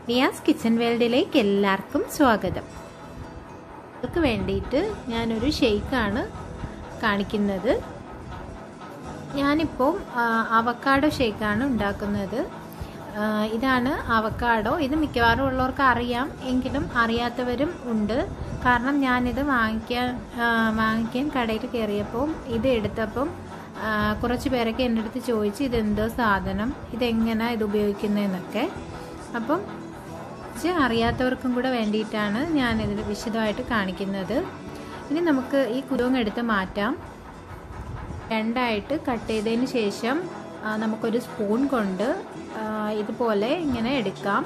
Riyas kitchen വേൾഡിലേക്ക് എല്ലാവർക്കും സ്വാഗതം അവർക്ക് വേണ്ടിയിട്ട് ഞാനൊരു ഷെയ്ക്കാണ് കാണിക്കുന്നത് ഞാനിപ്പോൾ അവക്കാഡോ ഷേക്കാണ് ഉണ്ടാക്കുന്നത് ആ, ഇതാണ് അവക്കാഡോ ഇത് മിക്കവാറും ഉള്ളവർക്ക് അറിയാം എങ്കിലും അറിയാത്തവരും ഉണ്ട് കാരണം ഞാനിത് വാങ്ങിക്കാൻ ആ, വാങ്ങിക്കാൻ കടയിൽ കയറിയപ്പോൾ ഇത് എടുത്തപ്പം ആ, കുറച്ച് പേരൊക്കെ എൻ്റെ അടുത്ത് ചോദിച്ചു ഇതെന്തോ സാധനം ഇതെങ്ങനെ ഇത് ഉപയോഗിക്കുന്നതെന്നൊക്കെ അപ്പം കുറച്ച് അറിയാത്തവർക്കും കൂടെ വേണ്ടിയിട്ടാണ് ഞാനിതിൽ വിശദമായിട്ട് കാണിക്കുന്നത് ഇനി നമുക്ക് ഈ കുരുവങ്ങ് എടുത്ത് മാറ്റാം രണ്ടായിട്ട് കട്ട് ചെയ്തതിന് ശേഷം ആ, നമുക്കൊരു സ്പൂൺ കൊണ്ട് ആ, ഇതുപോലെ ഇങ്ങനെ എടുക്കാം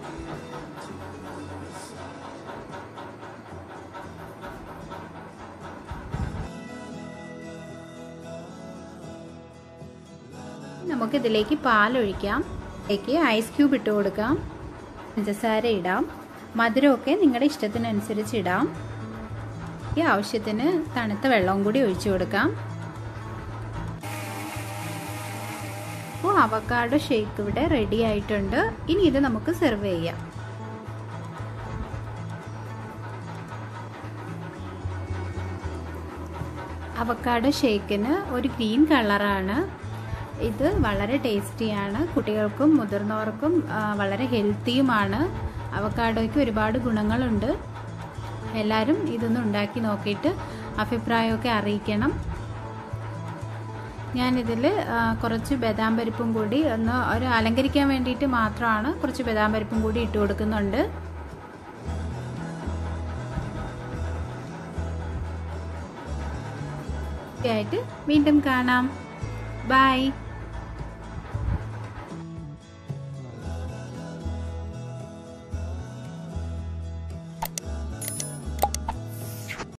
നമുക്കിതിലേക്ക് പാലൊഴിക്കാം ഇതിലേക്ക് ഐസ് ക്യൂബ് ഇട്ട് കൊടുക്കാം പഞ്ചസാര ഇടാം മധുരമൊക്കെ നിങ്ങളുടെ ഇഷ്ടത്തിനനുസരിച്ച് ഇടാം ഈ ആവശ്യത്തിന് തണുത്ത വെള്ളവും കൂടി ഒഴിച്ചു കൊടുക്കാം അപ്പോൾ അവക്കാഡോ ഷേക്ക് ഇവിടെ റെഡി ആയിട്ടുണ്ട് ഇനി ഇത് നമുക്ക് സെർവ് ചെയ്യാം അവക്കാഡോ ഷേക്കിന് ഒരു ഗ്രീൻ കളറാണ് ഇത് വളരെ ടേസ്റ്റിയാണ് കുട്ടികൾക്കും മുതിർന്നവർക്കും വളരെ ഹെൽത്തിയുമാണ് അവക്കാഡോയ്ക്ക് ഒരുപാട് ഗുണങ്ങളുണ്ട് എല്ലാവരും ഇതൊന്ന് ഉണ്ടാക്കി നോക്കിയിട്ട് അഭിപ്രായമൊക്കെ അറിയിക്കണം ഞാനിതിൽ കുറച്ച് ബദാം പരിപ്പും കൂടി ഒന്ന് ഒരു അലങ്കരിക്കാൻ വേണ്ടിയിട്ട് മാത്രമാണ് കുറച്ച് ബദാം പരിപ്പും കൂടി ഇട്ട് കൊടുക്കുന്നുണ്ട് ആയിട്ട് വീണ്ടും കാണാം ബൈ